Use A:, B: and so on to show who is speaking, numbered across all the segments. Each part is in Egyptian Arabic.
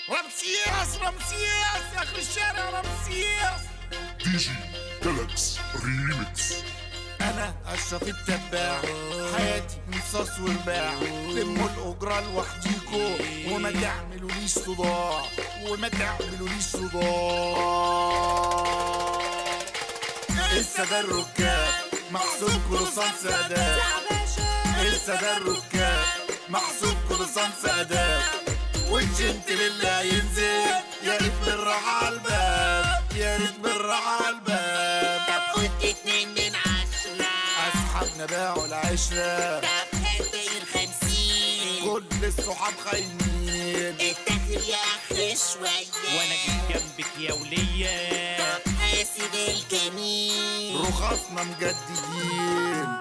A: رمسيس رمسيس يا اخي الشارع رمسيس
B: دي جي جالاكس ريميكس
A: انا اشرف التباع حياتي مصاص ورباع لموا الاجره لوحديكو وما تعملوليش صداع وما تعملوليش صداع السادة الركاب محسوب كروسان سادات السادة الركاب محسوب كروسان سادات والجنتل اللي هينزل يا ريت بالراحة على الباب يا ريت بالراحة على الباب
C: طب خد اتنين من عشرة
A: اصحابنا باعوا العشرة
C: طب هات الخمسين
A: كل الصحاب خاينين
C: اتاخر يا اخي شوية
D: وانا جيت جنبك يا ولية
C: طب حاسب الجميل
A: رخصنا مجددين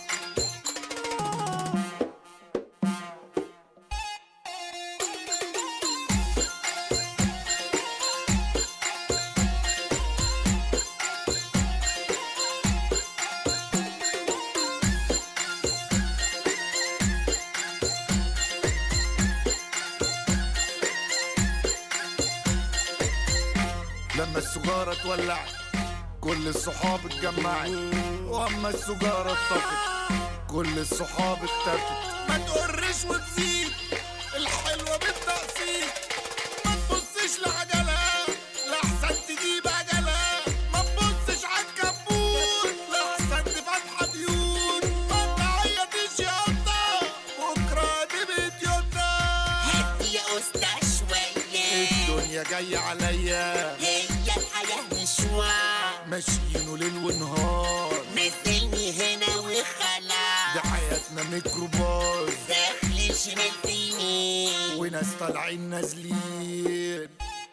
A: لما السجارة اتولعت كل الصحاب اتجمعت واما السجارة اتطفت كل الصحاب اختفت ما تقرش وتزيد الحلوة بالتقسيط ما تبصش لعجلها لحسن تجيب عجلها ما تبصش عالكبوت لحسن تفتح بيوت ما تعيطيش يا قطة بكرة تبقى يوتا
C: هات يا اسطى شوية
A: الدنيا جاية عليا
C: هي الحياة مشوار
A: ماشيينه ليل ونهار
C: نزلني هنا
A: دي
C: وخلاص
A: حياتنا ميكروباص
C: داخل شمال في يمين
A: وناس طالعين نازلين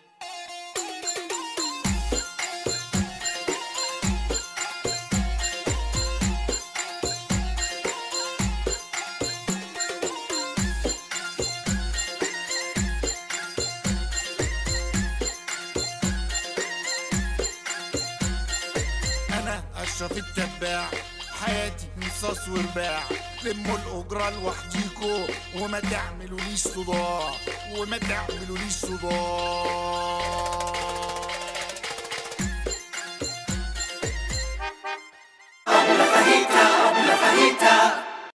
A: انا اشرف التباع حياتي مصاص ورباع لموا الاجره لوحديكو وما تعملوليش صداع وما تعملوليش صداع
E: Fajita, la fajita.